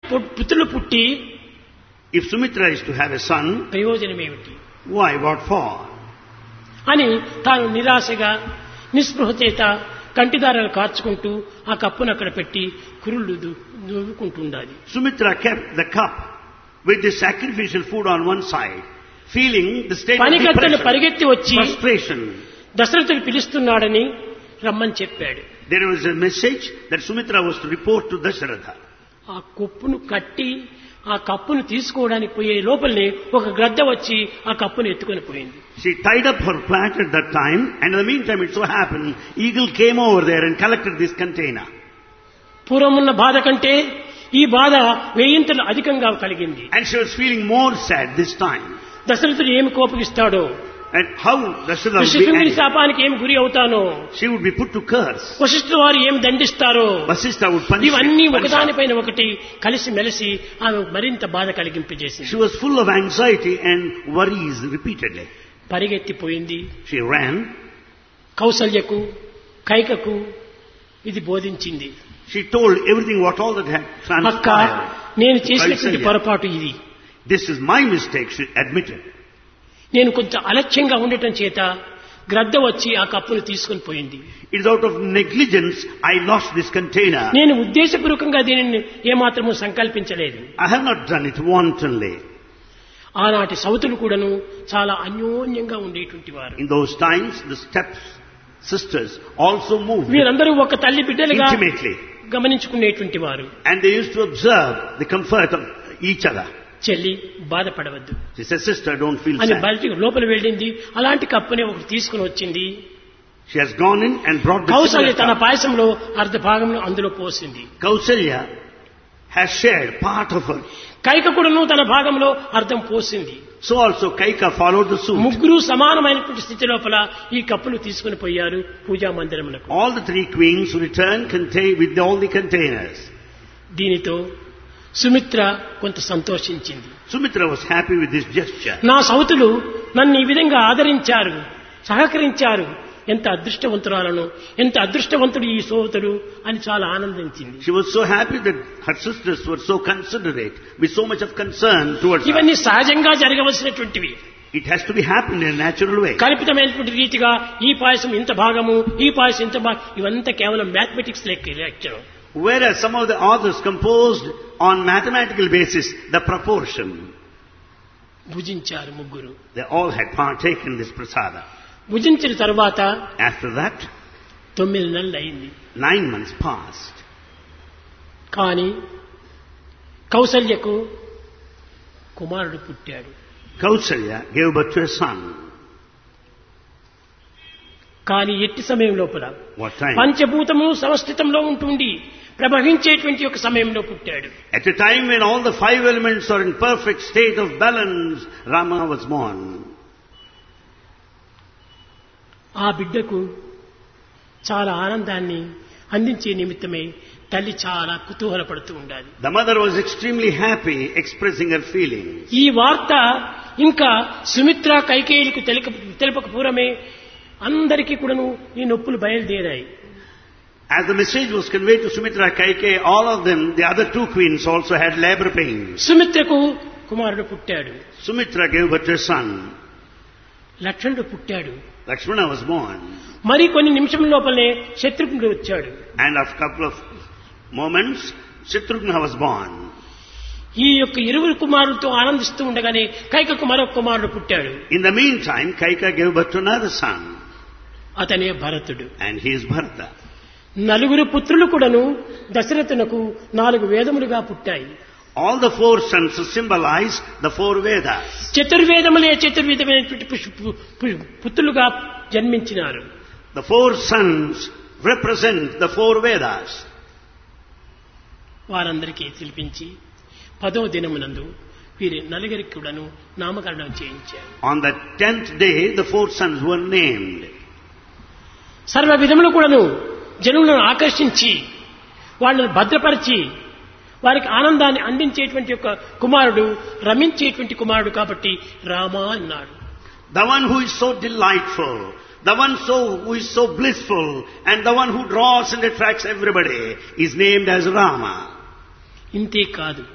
పు- పుత్రులు పుట్టి If Sumitra is to have a son, ప్రయోజనం ఏమిటి why, what for? అని తాను నిరాశగా నిస్పృహ చేత కంటిదారాలు కార్చుకుంటూ ఆ కప్పును అక్కడ పెట్టి కురుళ్ళు దు- దువ్వుకుంటుండాలి Sumitra kept the cup with the sacrificial food on one side, feeling the state of పనికత్తెలు depression, పరిగెత్తి వచ్చి frustration. దశరథుడు పిలుస్తున్నాడని రమ్మని చెప్పాడు There was a message that Sumitra was to report to Dasharatha. ఆ కొప్పును కట్టి ఆ కప్పును తీసుకోవడానికి పోయే లోపలనే ఒక గ్రద్ద వచ్చి ఆ కప్పును ఎత్తుకొని పోయింది She tied up her plant at that time, and in the meantime it so happened, eagle came over there and collected this container. పూర్వమున్న బాధ కంటే ఈ బాధ వేయింతలు అధికంగా కలిగింది And she was feeling more sad this time. దశరథుడు ఏమి కోపగిస్తాడో And how Dasharatha would be ఋషిశృంగుని angry. శాపానికి ఏమి గురి అవుతానో She would be put to curse. వశిష్ఠుల వారు ఏమి దండిస్తారో Vasistha would punish, ఇవన్నీ punish her. ఒకదానిపైన ఒకటి కలిసి మెలిసి ఆమె మరింత బాధ కలిగింపజేసింది She was full of anxiety and worries repeatedly. పరిగెత్తిపోయింది She ran. కౌసల్యకు కైకకు ఇది బోధించింది She told everything what all that had అక్క transpired. నేను చేసినటువంటి కౌసల్య. పొరపాటు ఇది This is my mistake, she admitted. నేను కొంచెం అలక్ష్యంగా ఉండటం చేత గ్రద్ద వచ్చి ఆ కప్పును తీసుకొని పోయింది It is out of negligence I lost this container. నేను ఉద్దేశపూర్వకంగా దీనిని ఏమాత్రము సంకల్పించలేదు I have not done it wantonly. ఆనాటి సౌతులు కూడాను చాలా అన్యోన్యంగా ఉండేటువంటి వారు In those times, the steps sisters also moved వీరందరూ ఒక తల్లి బిడ్డలుగా intimately. గమనించుకునేటువంటి వారు And they used to observe the comfort of each other. చెల్లి బాధపడవద్దు She said, sister, don't feel అని sad. బయటికి లోపల వెళ్ళింది అలాంటి కప్పుని ఒకటి తీసుకుని వచ్చింది She has gone in and brought the Kaushalya similar తన cup. పాయసంలో అర్ధ భాగంలో అందులో పోసింది Kausalya has shared part of her. Kaika కూడాను తన భాగంలో అర్థం పోసింది So also Kaika followed the suit. ముగ్గురు సమానమైనటువంటి స్థితి లోపల ఈ కప్పులు తీసుకుని పోయారు పూజా మందిరములకు All the three queens returned contain, with all the containers. దీనితో సుమిత్ర కొంత సంతోషించింది Sumitra was happy with this gesture. నా సౌతులు నన్ను ఈ విధంగా ఆదరించారు సహకరించారు ఎంత అదృష్టవంతురాలను ఎంత అదృష్టవంతుడు ఈ సోదరుడు అని చాలా ఆనందించింది She was so happy that her sisters were so considerate, with so much of concern towards her. ఇవన్నీ సహజంగా జరగవలసినటువంటివి It has to be happened in a natural way. కల్పితమైనటువంటి రీతిగా ఈ పాయసం ఇంత భాగము ఈ పాయసం ఇంత భాగం ఇవంతా కేవలం మ్యాథమెటిక్స్ లెక్క lecture Whereas some of the authors composed on mathematical basis the proportion. భుజించారు ముగ్గురు They all had partaken this prasada. భుజించిన తర్వాత After that, తొమ్మిది నెలలు అయింది nine months passed. కానీ కౌసల్యకు కుమారుడు పుట్టాడు Kausalya gave birth to a son. కానీ ఎట్టి సమయం లోపల What time? పంచభూతము సమస్థితంలో ఉంటుంది ప్రవహించేటువంటి ఒక సమయంలో పుట్టాడు At a time when all the five elements are in perfect state of balance, Rama was born. ఆ బిడ్డకు చాలా ఆనందాన్ని అందించే నిమిత్తమై తల్లి చాలా కుతూహలపడుతూ ఉండాలి The mother was extremely happy, expressing her feelings. ఈ వార్త ఇంకా సుమిత్ర కైకేయులకు తెలక తెలపక పూర్వమే అందరికీ కూడాను ఈ నొప్పులు బయలుదేరాయి As the message was conveyed to Sumitra Kaike, all of them, the other two queens also had labor pains. సుమిత్రకు కుమారుడు పుట్టాడు Sumitra gave birth to a son. లక్ష్మణుడు పుట్టాడు Lakshmana was born. మరి కొన్ని నిమిషం లోపలనే శత్రుఘ్నుడు వచ్చాడు And after a couple of moments, Shatrugna was born. ఈ యొక్క ఇరువురు కుమారులతో ఆనందిస్తూ ఉండగానే కైకకు మరొక కుమారుడు పుట్టాడు In the meantime, Kaika gave birth to another son. అతనే భరతుడు And he is Bharata. నలుగురు పుత్రులు కూడాను దశరథునకు నాలుగు వేదములుగా పుట్టాయి All the four sons symbolize the four Vedas. చతుర్వేదములే చతుర్విధమైనటువంటి పుష్- పు- పు- పుత్రులుగా జన్మించినారు The four sons represent the four Vedas. వారందరికీ పిలిపించి పదో దినమునందు వీరి నలుగురికి కూడాను నామకరణం చేయించారు On the tenth day, the four sons were named. సర్వ విధములు కూడాను జనులను ఆకర్షించి వాళ్ళను భద్రపరిచి వారికి ఆనందాన్ని అందించేటువంటి ఒక కుమారుడు రమించేటువంటి కుమారుడు కాబట్టి రామ అన్నాడు The one who is so delightful, the one so, who is so blissful, and the one who draws and attracts everybody is named as Rama. ఇంతే కాదు